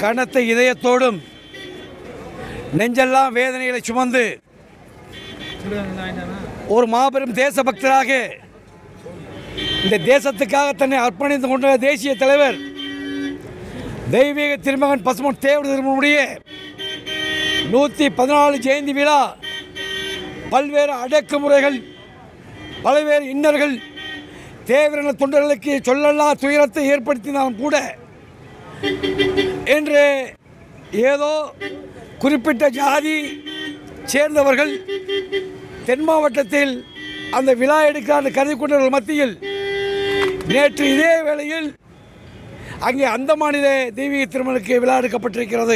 கனத்த இதயத்தோடும் நெஞ்செல்லாம் வேதனைகளை சுமந்து ஒரு மாபெரும் தேசபக்தராக இந்த தேசத்துக்காக தன்னை அர்ப்பணித்து கொண்ட தேசிய தலைவர் தெய்வீக திருமகன் பசுமன் தேவர் திருமனுடைய நூற்றி பதினாலு ஜெயந்தி விழா பல்வேறு அடக்குமுறைகள் பல்வேறு இன்னர்கள் தேவரின தொண்டர்களுக்கு சொல்லல்லா துயரத்தை ஏற்படுத்தினாலும் கூட என்று ஏதோ குறிப்பிட்ட ஜாதி சேர்ந்தவர்கள் தென் மாவட்டத்தில் அந்த விழா எடுக்க கருதி கொண்டவர்கள் மத்தியில் நேற்று இதே வேளையில் அங்கே அந்தமானிலே தெய்வீக திருமணுக்கு விழா எடுக்கப்பட்டிருக்கிறது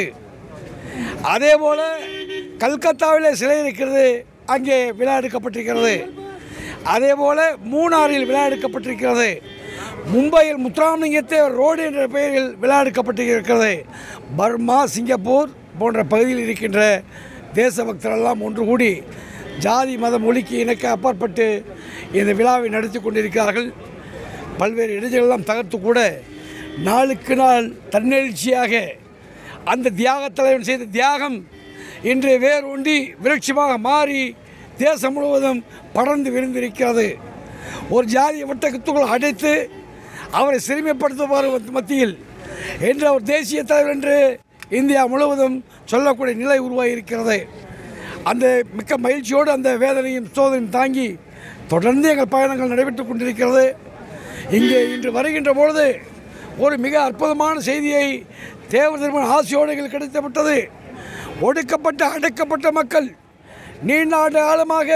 அதே போல கல்கத்தாவிலே சிலை இருக்கிறது அங்கே விழா எடுக்கப்பட்டிருக்கிறது அதே போல மூணாறில் விழா எடுக்கப்பட்டிருக்கிறது மும்பையில் முத்துராமலிங்கத்தை ரோடு என்ற பெயரில் விழா எடுக்கப்பட்டிருக்கிறது பர்மா சிங்கப்பூர் போன்ற பகுதியில் இருக்கின்ற தேசபக்தரெல்லாம் ஒன்று கூடி ஜாதி மத மொழிக்கு இணக்க அப்பாற்பட்டு இந்த விழாவை நடத்தி கொண்டிருக்கிறார்கள் பல்வேறு இடைஞ்சலெல்லாம் தகர்த்து கூட நாளுக்கு நாள் தன்னெழுச்சியாக அந்த தியாக தலைவன் செய்த தியாகம் இன்று வேர் ஒண்டி விருட்சமாக மாறி தேசம் முழுவதும் படர்ந்து விரிந்திருக்கிறது ஒரு ஜாதிய வட்டத்துக்குள் அடைத்து அவரை சிறுமைப்படுத்துவார் மத்தியில் என்று அவர் தேசிய தலைவர் என்று இந்தியா முழுவதும் சொல்லக்கூடிய நிலை உருவாகியிருக்கிறது அந்த மிக்க மகிழ்ச்சியோடு அந்த வேதனையும் சோதனையும் தாங்கி தொடர்ந்து எங்கள் பயணங்கள் நடைபெற்றுக் கொண்டிருக்கிறது இங்கே இன்று வருகின்ற பொழுது ஒரு மிக அற்புதமான செய்தியை தேவர் திருமண ஆசையோடு எங்களுக்கு கிடைத்துவிட்டது ஒடுக்கப்பட்ட அடக்கப்பட்ட மக்கள் நீண்ட ஆண்டு காலமாக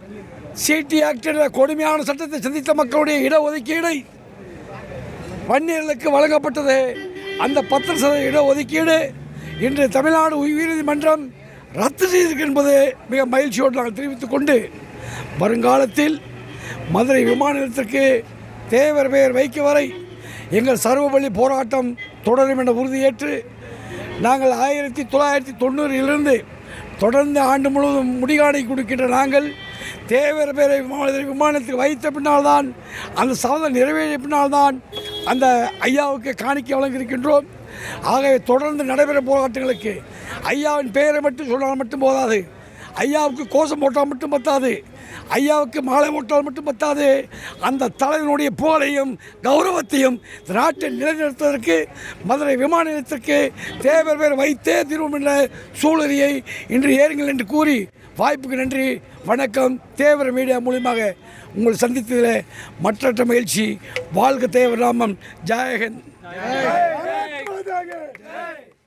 சிடி ஆக்ட் என்ற கொடுமையான சட்டத்தை சந்தித்த மக்களுடைய இடஒதுக்கீடை வன்னியர்களுக்கு வழங்கப்பட்டது அந்த பத்து சதவீத இடஒதுக்கீடு இன்று தமிழ்நாடு உயர்நீதிமன்றம் ரத்து செய்திருக்கு என்பது மிக மகிழ்ச்சியோடு நாங்கள் தெரிவித்துக் கொண்டு வருங்காலத்தில் மதுரை விமான நிலையத்திற்கு தேவர் பெயர் வைக்க வரை எங்கள் சர்வபள்ளி போராட்டம் தொடரும் என உறுதியேற்று நாங்கள் ஆயிரத்தி தொள்ளாயிரத்தி தொண்ணூறிலிருந்து தொடர்ந்து ஆண்டு முழுவதும் முடிகாணி கொடுக்கின்ற நாங்கள் தேவர் பேரை விமான விமானத்தில் வைத்த பின்னால்தான் அந்த சபதம் நிறைவேறிய பின்னால்தான் அந்த ஐயாவுக்கு காணிக்கை வழங்கியிருக்கின்றோம் ஆகவே தொடர்ந்து நடைபெற போராட்டங்களுக்கு ஐயாவின் பெயரை மட்டும் சொன்னால் மட்டும் போதாது ஐயாவுக்கு கோஷம் போட்டால் மட்டும் பத்தாது ஐயாவுக்கு மாலை போட்டால் மட்டும் பத்தாது அந்த தலைவனுடைய புகழையும் கௌரவத்தையும் இந்த நாட்டை நிலைநிறுத்துவதற்கு மதுரை விமான நிலையத்திற்கு தேவர் பேர் வைத்தே தீர்வோம் என்ற சூழலியை இன்று ஏறுங்கள் என்று கூறி வாய்ப்புக்கு நன்றி வணக்கம் தேவர் மீடியா மூலியமாக உங்களை சந்தித்ததில் மற்றற்ற மகிழ்ச்சி வாழ்க தேவர் ராமன் ஜெயகன்